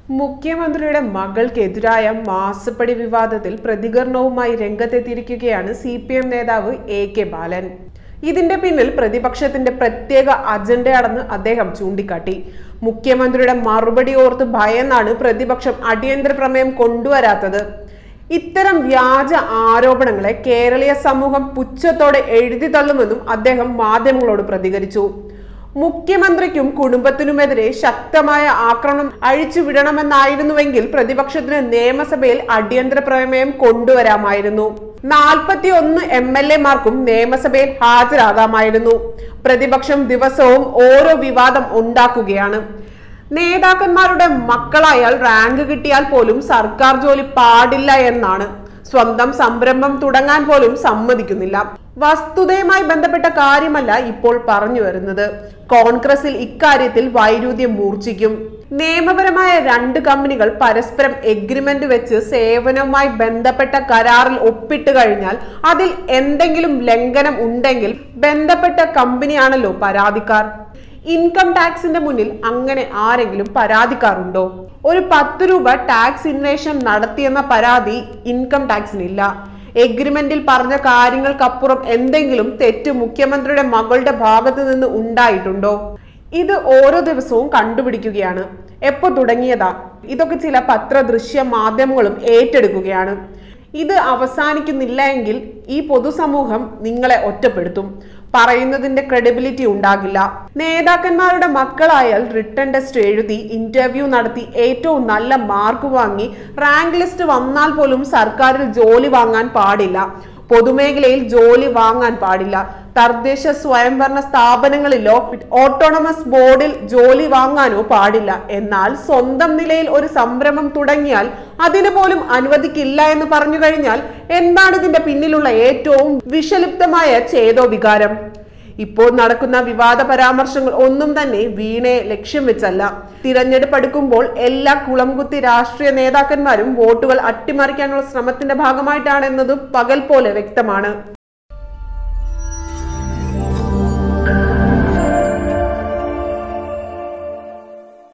മുഖ്യമന്ത്രിയുടെ മകൾക്കെതിരായ മാസപ്പടി വിവാദത്തിൽ പ്രതികരണവുമായി രംഗത്തെത്തിയിരിക്കുകയാണ് സി പി എം നേതാവ് എ കെ ബാലൻ ഇതിന്റെ പിന്നിൽ പ്രതിപക്ഷത്തിന്റെ പ്രത്യേക അജണ്ടയാണെന്ന് അദ്ദേഹം ചൂണ്ടിക്കാട്ടി മുഖ്യമന്ത്രിയുടെ മറുപടി ഓർത്ത് ഭയന്നാണ് പ്രതിപക്ഷം അടിയന്തര പ്രമേയം കൊണ്ടുവരാത്തത് ഇത്തരം വ്യാജ ആരോപണങ്ങളെ കേരളീയ സമൂഹം പുച്ഛത്തോടെ എഴുതി തള്ളുമെന്നും അദ്ദേഹം മാധ്യമങ്ങളോട് പ്രതികരിച്ചു മുഖ്യമന്ത്രിക്കും കുടുംബത്തിനുമെതിരെ ശക്തമായ ആക്രമണം അഴിച്ചുവിടണമെന്നായിരുന്നുവെങ്കിൽ പ്രതിപക്ഷത്തിന് നിയമസഭയിൽ അടിയന്തര പ്രമേയം കൊണ്ടുവരാമായിരുന്നു നാൽപ്പത്തി ഒന്ന് എം എൽ എമാർക്കും നിയമസഭയിൽ ഹാജരാകാമായിരുന്നു പ്രതിപക്ഷം ദിവസവും ഓരോ വിവാദം ഉണ്ടാക്കുകയാണ് നേതാക്കന്മാരുടെ മക്കളായാൽ റാങ്ക് കിട്ടിയാൽ പോലും സർക്കാർ ജോലി പാടില്ല എന്നാണ് സ്വന്തം സംരംഭം തുടങ്ങാൻ പോലും സമ്മതിക്കുന്നില്ല വസ്തുതയുമായി ബന്ധപ്പെട്ട കാര്യമല്ല ഇപ്പോൾ പറഞ്ഞു വരുന്നത് കോൺഗ്രസിൽ ഇക്കാര്യത്തിൽ വൈരുദ്ധ്യം മൂർച്ഛിക്കും നിയമപരമായ രണ്ട് കമ്പനികൾ പരസ്പരം എഗ്രിമെന്റ് വെച്ച് സേവനവുമായി ബന്ധപ്പെട്ട കരാറിൽ ഒപ്പിട്ട് കഴിഞ്ഞാൽ അതിൽ എന്തെങ്കിലും ലംഘനം ഉണ്ടെങ്കിൽ ബന്ധപ്പെട്ട കമ്പനിയാണല്ലോ പരാതിക്കാർ ഇൻകം ടാക്സിന്റെ മുന്നിൽ അങ്ങനെ ആരെങ്കിലും പരാതിക്കാറുണ്ടോ ഒരു പത്ത് രൂപ ടാക്സ് ഇൻവേഷൻ നടത്തിയെന്ന പരാതി ഇൻകം ടാക്സിനില്ല എഗ്രിമെന്റിൽ പറഞ്ഞ കാര്യങ്ങൾക്കപ്പുറം എന്തെങ്കിലും തെറ്റ് മുഖ്യമന്ത്രിയുടെ മകളുടെ ഭാഗത്ത് നിന്ന് ഉണ്ടായിട്ടുണ്ടോ ഇത് ഓരോ ദിവസവും കണ്ടുപിടിക്കുകയാണ് എപ്പോ തുടങ്ങിയതാ ഇതൊക്കെ ചില പത്ര ദൃശ്യ മാധ്യമങ്ങളും ഏറ്റെടുക്കുകയാണ് ഇത് അവസാനിക്കുന്നില്ല എങ്കിൽ ഈ പൊതുസമൂഹം നിങ്ങളെ ഒറ്റപ്പെടുത്തും പറയുന്നതിന്റെ ക്രെഡിബിലിറ്റി ഉണ്ടാകില്ല നേതാക്കന്മാരുടെ മക്കളായാൽ റിട്ടേൺ ടെസ്റ്റ് എഴുതി ഇന്റർവ്യൂ നടത്തി ഏറ്റവും നല്ല മാർക്ക് വാങ്ങി റാങ്ക് ലിസ്റ്റ് വന്നാൽ പോലും സർക്കാരിൽ ജോലി വാങ്ങാൻ പാടില്ല പൊതുമേഖലയിൽ ജോലി വാങ്ങാൻ പാടില്ല തദ്ദേശ സ്വയംഭരണ സ്ഥാപനങ്ങളിലോ ഓട്ടോണമസ് ബോർഡിൽ ജോലി വാങ്ങാനോ പാടില്ല എന്നാൽ സ്വന്തം നിലയിൽ ഒരു സംരംഭം തുടങ്ങിയാൽ അതിന് പോലും അനുവദിക്കില്ല എന്ന് പറഞ്ഞു കഴിഞ്ഞാൽ എന്താണ് ഇതിന്റെ പിന്നിലുള്ള ഏറ്റവും വിഷലിപ്തമായ ചേതോ വികാരം ഇപ്പോൾ നടക്കുന്ന വിവാദ പരാമർശങ്ങൾ ഒന്നും തന്നെ വീണയെ ലക്ഷ്യം വെച്ചല്ല തിരഞ്ഞെടുപ്പ് അടുക്കുമ്പോൾ എല്ലാ കുളംകുത്തി രാഷ്ട്രീയ നേതാക്കന്മാരും വോട്ടുകൾ അട്ടിമറിക്കാനുള്ള ശ്രമത്തിന്റെ ഭാഗമായിട്ടാണെന്നത് പകൽ പോലെ വ്യക്തമാണ്